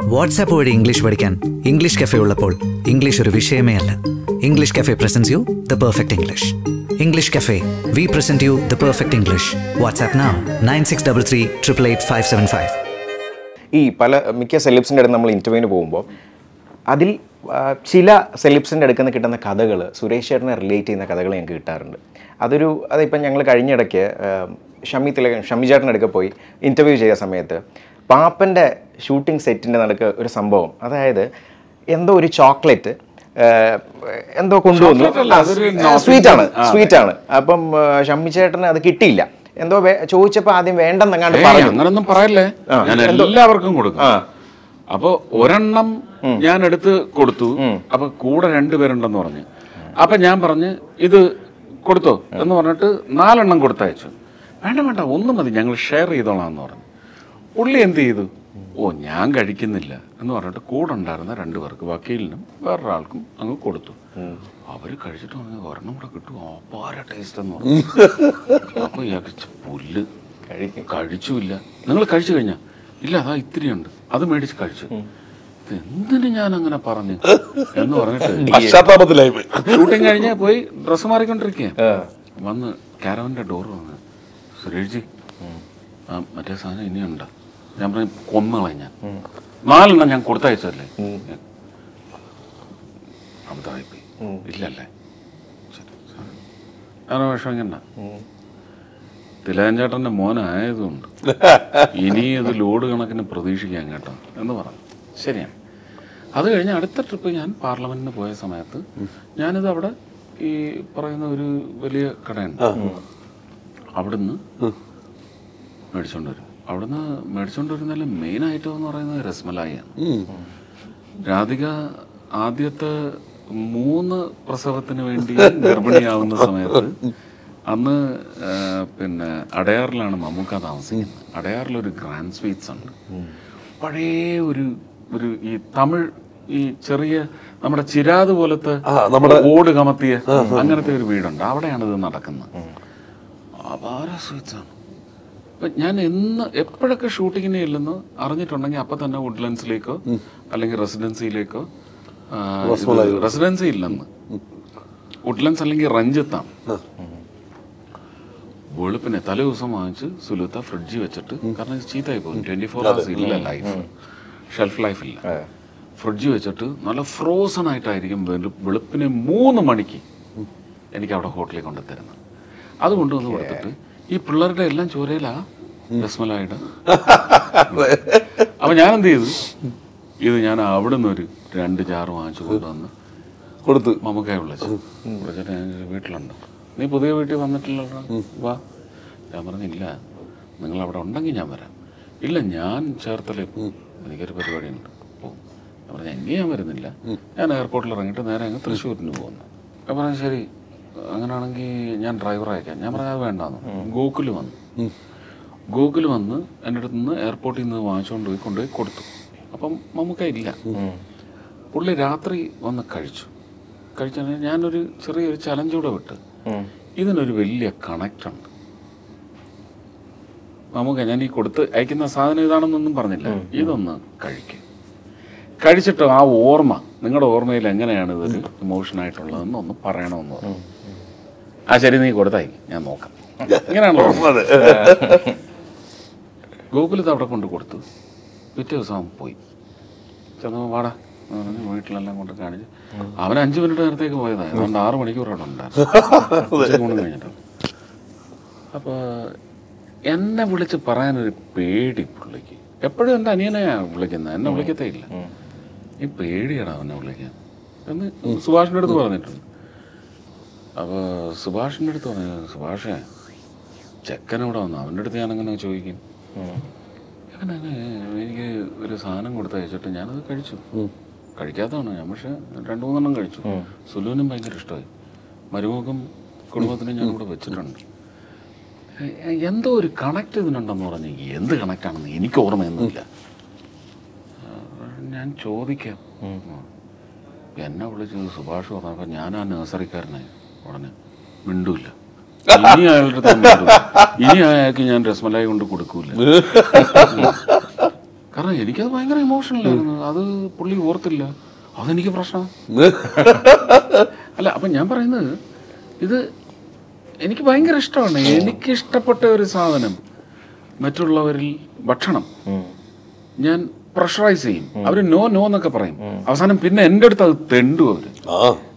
WhatsApp വഴി English പഠിക്കാൻ English cafe ഉള്ളപ്പോൾ ഇംഗ്ലീഷ് ഒരു വിഷയമേ അല്ല English cafe presents you the perfect English English cafe we present you the perfect English WhatsApp now nine six double three triple eight five seven five ഈ പല മിക്ക സെലിബ്സിൻ്റെ അടുത്ത് നമ്മൾ ഇൻ്റർവ്യൂവിന് പോകുമ്പോൾ അതിൽ ആ, ചില സെലിബ്സിൻ്റെ അടുക്കുന്ന കിട്ടുന്ന കഥകൾ സുരേഷ് ചേട്ടനെ റിലേറ്റ് ചെയ്യുന്ന കഥകൾ ഞങ്ങൾക്ക് കിട്ടാറുണ്ട് അതൊരു അതിപ്പം ഞങ്ങൾ കഴിഞ്ഞിടയ്ക്ക് ആ, ഷമി തിലകൻ ഷമി ചേട്ടൻ്റെ അടുക്ക പോയി ഇൻ്റർവ്യൂ ചെയ്ത സമയത്ത് പാപ്പൻ്റെ ഷൂട്ടിംഗ് സെറ്റിൻ്റെ നടുക്ക് ഒരു സംഭവം അതായത് എന്തോ ഒരു ചോക്ലേറ്റ് എന്തോ കൊണ്ടുവന്നു Chocolate അല്ല, അതൊരു novelty. സ്വീറ്റ് ആണ് ആ, സ്വീറ്റ് ആണ് അപ്പം ആ, ഷമ്മി ചേട്ടന് അത് കിട്ടിയില്ല എന്തോ വേ- ചോദിച്ചപ്പോൾ ആദ്യം വേണ്ടെന്നങ്ങാണ്ട് ഏയ്, പറഞ്ഞു അങ്ങനൊന്നും പറയല്ലേ ആ, ഞാൻ എന്തോ- എല്ലാവർക്കും കൊടുക്കും ആ. അപ്പൊ ഒരെണ്ണം ഞാൻ എടുത്ത് കൊടുത്തു അപ്പൊ കൂടെ രണ്ടുപേരുണ്ടെന്ന് പറഞ്ഞു അപ്പൊ ഞാൻ പറഞ്ഞ് ഇത് കൊടുത്തോ എന്ന് പറഞ്ഞിട്ട് നാലെണ്ണം കൊടുത്തയച്ചു വേണ്ട വേണ്ട ഒന്ന് മതി ഞങ്ങൾ ഷെയർ ചെയ്തോളാം എന്ന് പറഞ്ഞു പുള്ളി എന്ത് ചെയ്തു ഓ ഞാൻ കഴിക്കുന്നില്ല എന്ന് പറഞ്ഞിട്ട് കൂടെ ഉണ്ടായിരുന്ന രണ്ടുപേർക്ക് വക്കീലിനും വേറൊരാൾക്കും അങ്ങ് കൊടുത്തു അവര് കഴിച്ചിട്ട് പറഞ്ഞു ഒരെണ്ണം കൂടെ കിട്ടും അപാര ടേസ്റ്റ് എന്ന് പറഞ്ഞു അപ്പൊ ഇയാൾക്ക് ഛെ, പുല്ല് കഴിച്ചുമില്ല നിങ്ങൾ കഴിച്ചു കഴിഞ്ഞാ ഇല്ല അതാ ഇത്തിരിയുണ്ട് അത് മേടിച്ച് കഴിച്ചു ഇത് എന്തിനു ഞാൻ അങ്ങനെ പറഞ്ഞു എന്ന് പറഞ്ഞിട്ട് പശ്ചാത്താപത്തിലായി പോയി ഷൂട്ടിങ് കഴിഞ്ഞ് പോയി ഡ്രസ്സ് മാറിക്കൊണ്ടിരിക്കുക വന്ന് കാരവന്റെ ഡോർ വന്ന് സുരേഷ് ജി ആ മറ്റേ സാധനം ഇനിയുണ്ട് ഞാൻ പറഞ്ഞു കൊന്നുകളെ ഞാൻ നാലെണ്ണം ഞാൻ കൊടുത്തയച്ചല്ലേ അബദ്ധമായിപ്പോയി ഇല്ലല്ലേ ശരി, sorry. അങ്ങനെ വിഷമിക്കണ്ട തിലകൻ ചേട്ടന്റെ മോനായതുകൊണ്ട് ഇനി ഇത് ലോഡ് കണക്കിന് പ്രതീക്ഷിക്കാൻ കേട്ടോ എന്ന് പറഞ്ഞു ശരിയാണ് അത് കഴിഞ്ഞ് അടുത്ത ട്രിപ്പ് ഞാൻ പാർലമെന്റിന് പോയ സമയത്ത് ഞാനിത് അവിടെ ഈ പറയുന്ന ഒരു വലിയ കടയുണ്ട് അവിടുന്ന് മേടിച്ചോണ്ട് വരും അവിടുന്ന് മേടിച്ചോണ്ട് വരുന്നതിൽ മെയിൻ ഐറ്റം എന്ന് പറയുന്നത് രസ്മലായിയാണ് രാധിക ആദ്യത്തെ മൂന്ന് പ്രസവത്തിന് വേണ്ടി ഗർഭിണിയാവുന്ന സമയത്ത് അന്ന് ആ, പിന്നെ അടയാറിലാണ് മമ്മൂക്ക താമസിക്കുന്നത് അടയാറിലൊരു ഗ്രാൻഡ് സ്വീറ്റ്സ് ഉണ്ട് പഴയ ഒരു ഒരു ഈ തമിഴ് ഈ ചെറിയ നമ്മുടെ ചിരാത് പോലത്തെ ആ, നമ്മുടെ- ഓട് കമത്തിയ അങ്ങനത്തെ ഒരു വീടുണ്ട് അവിടെയാണ് ഇത് നടക്കുന്നത് അപാര സ്വീറ്റ്സ് ആണ് അപ്പൊ ഞാൻ എന്ന് എപ്പോഴൊക്കെ ഷൂട്ടിങ്ങിന് ചെല്ലുന്നു അറിഞ്ഞിട്ടുണ്ടെങ്കിൽ അപ്പൊ തന്നെ വുഡ്ലൻഡ്സിലേക്കോ അല്ലെങ്കിൽ റെസിഡൻസിയിലേക്കോ റെസിഡൻസി ഇല്ലെന്ന് വുഡ്ലൻഡ്സ് അല്ലെങ്കിൽ റഞ്ചത്താണ് വെളുപ്പിനെ തലേ ദിവസം വാങ്ങിച്ച് സുലുത്ത ഫ്രിഡ്ജിൽ വെച്ചിട്ട് കാരണം ഇത് ചീത്തയായി പോകും ട്വന്റി ഫോർ അവേഴ്സ് ഇല്ല ലൈഫ് ഷെൽഫ് ലൈഫ് ഇല്ല ഫ്രിഡ്ജിൽ വെച്ചിട്ട് നല്ല ഫ്രോസൺ ആയിട്ടായിരിക്കും വെളു- വെളുപ്പിനെ മൂന്ന് മണിക്ക് എനിക്ക് അവിടെ ഹോട്ടലിൽ കൊണ്ടു തരുന്നത് അത് കൊണ്ടുവന്ന് കൊടുത്തിട്ട് ഈ പിള്ളേരുടെ എല്ലാം ചോരയിലാ രസ്മലായിട്ട് അപ്പൊ ഞാൻ എന്ത് ചെയ്തു ഇത് ഞാൻ അവിടെ നിന്ന് ഒരു രണ്ട് ജാറ് വാങ്ങിച്ചു കൊണ്ടുവന്ന് കൊടുത്ത് മമ്മൂക്കയെ വിളിച്ചു വിളിച്ചിട്ട് ഞാൻ ചോദിച്ചു, വീട്ടിലുണ്ട് നീ പുതിയ വീട്ടിൽ വന്നിട്ടില്ലല്ലോ വാ ഞാൻ പറഞ്ഞില്ല നിങ്ങൾ അവിടെ ഉണ്ടെങ്കിൽ ഞാൻ വരാം ഇല്ല ഞാൻ ചേർത്തലേ പോകും എനിക്കൊരു പരിപാടിയുണ്ട് പോകും ഞാൻ പറഞ്ഞു എങ്കിൽ ഞാൻ വരുന്നില്ല ഞാൻ എയർപോർട്ടിൽ ഇറങ്ങിയിട്ട് നേരെ അങ്ങ് തൃശ്ശൂരിന് പോകുന്നു ഞാൻ പറഞ്ഞു ശരി അങ്ങനെയാണെങ്കിൽ ഞാൻ ഡ്രൈവർ അയക്കാം ഞാൻ പറഞ്ഞത് വേണ്ടാന്ന് ഗോകുൽ വന്നു ഗൂഗിൾ വന്ന് എൻ്റെ അടുത്ത് നിന്ന് എയർപോർട്ടിൽ നിന്ന് വാങ്ങിച്ചുകൊണ്ട് പോയി കൊണ്ടുപോയി കൊടുത്തു അപ്പം മമ്മൂക്ക ഇല്ല പുള്ളി രാത്രി വന്ന് കഴിച്ചു കഴിച്ചാൽ ഞാനൊരു ചെറിയൊരു ചലഞ്ച് കൂടെ വിട്ട് ഇതിനൊരു വലിയ കണക്റ്റ് ഉണ്ട് നമുക്ക് ഞാൻ ഈ കൊടുത്ത് അയക്കുന്ന സാധനം ഇതാണെന്നൊന്നും പറഞ്ഞില്ല ഇതൊന്ന് കഴിക്കും കഴിച്ചിട്ട് ആ ഓർമ്മ നിങ്ങളുടെ ഓർമ്മയിൽ എങ്ങനെയാണ് ഇതൊരു ഇമോഷൻ ആയിട്ടുള്ളതെന്ന് ഒന്ന് പറയണമെന്ന് പറഞ്ഞു ആ ശരി നീ കൊടുത്തായി ഞാൻ നോക്കാം ഇങ്ങനെയാണല്ലോ ഗൂഗിൾ ഇത് അവിടെ കൊണ്ട് കൊടുത്തു പിറ്റേ ദിവസം അവൻ പോയി ചെന്നപ്പോൾ വാടാ എന്ന് പറഞ്ഞ് വീട്ടിലെല്ലാം കൊണ്ട് കാണിച്ച് അവൻ അഞ്ച് മിനിറ്റ് നേരത്തേക്ക് പോയതാണ് അതുകൊണ്ട് ആറ് മണിക്കൂർ അവിടെ ഉണ്ടായിരുന്നു ഉച്ചയ്ക്ക് ഊണ് കഴിഞ്ഞിട്ട് അപ്പോൾ എന്നെ വിളിച്ച് പറയാനൊരു പേടി പുള്ളിക്ക് എപ്പോഴും എൻ്റെ അനിയനെയാ വിളിക്കുന്നത് എന്നെ വിളിക്കത്തേ ഇല്ല ഈ പേടിയാണ് അവനെ വിളിക്കാൻ എന്ന് സുഭാഷിൻ്റെ അടുത്ത് പറഞ്ഞിട്ടുണ്ട് അപ്പോൾ സുഭാഷിൻ്റെ അടുത്ത് പറഞ്ഞു സുഭാഷേ ചെക്കനോടെ വന്നു അവൻ്റെ അടുത്ത് ഞാനങ്ങനെ ചോദിക്കും അങ്ങനെ എനിക്ക് ഒരു സാധനം കൊടുത്ത് അയച്ചിട്ട് ഞാനത് കഴിച്ചു കഴിക്കാത്തതാണ് ഞാൻ പക്ഷെ രണ്ടു മൂന്നെണ്ണം കഴിച്ചു സുലുവിനും ഭയങ്കര ഇഷ്ടമായി മരുമോക്കും കുടുംബത്തിനും ഞാൻ ഇവിടെ വെച്ചിട്ടുണ്ട് എ- എന്തോ ഒരു കണക്ട് ഇതിനുണ്ടെന്ന് പറഞ്ഞു എന്ത് കണക്റ്റാണെന്ന് എനിക്ക് ഓർമ്മയൊന്നുമില്ല ആ, ഞാൻ ചോദിക്കാം എന്നെ വിളിച്ചത് സുഭാഷ് പറഞ്ഞപ്പോൾ ഞാൻ ആ നഴ്സറിക്കാരനായി ഉടനെ മിണ്ടൂല്ല ഇനി അയാളുടെ അടുത്ത് ഞാൻ മിണ്ടൂല. ഇനി അയാൾക്ക് ഞാൻ രസ്മലായി കൊണ്ട് കൊടുക്കൂല കാരണം എനിക്കത് ഭയങ്കര ഇമോഷണലായിരുന്നു അത് പുള്ളി ഓർത്തില്ല അതെനിക്ക് പ്രശ്നം അല്ല അപ്പം ഞാൻ പറയുന്നത് ഇത് എനിക്ക് ഭയങ്കര ഇഷ്ടമാണ് എനിക്ക് ഇഷ്ടപ്പെട്ട ഒരു സാധനം മറ്റുള്ളവരിൽ ഭക്ഷണം ഞാൻ പ്രഷറൈസ് ചെയ്യും അവർ നോ നോ എന്നൊക്കെ പറയും അവസാനം പിന്നെ എൻ്റെ അടുത്ത് അത് തെണ്ടും അവര് ആ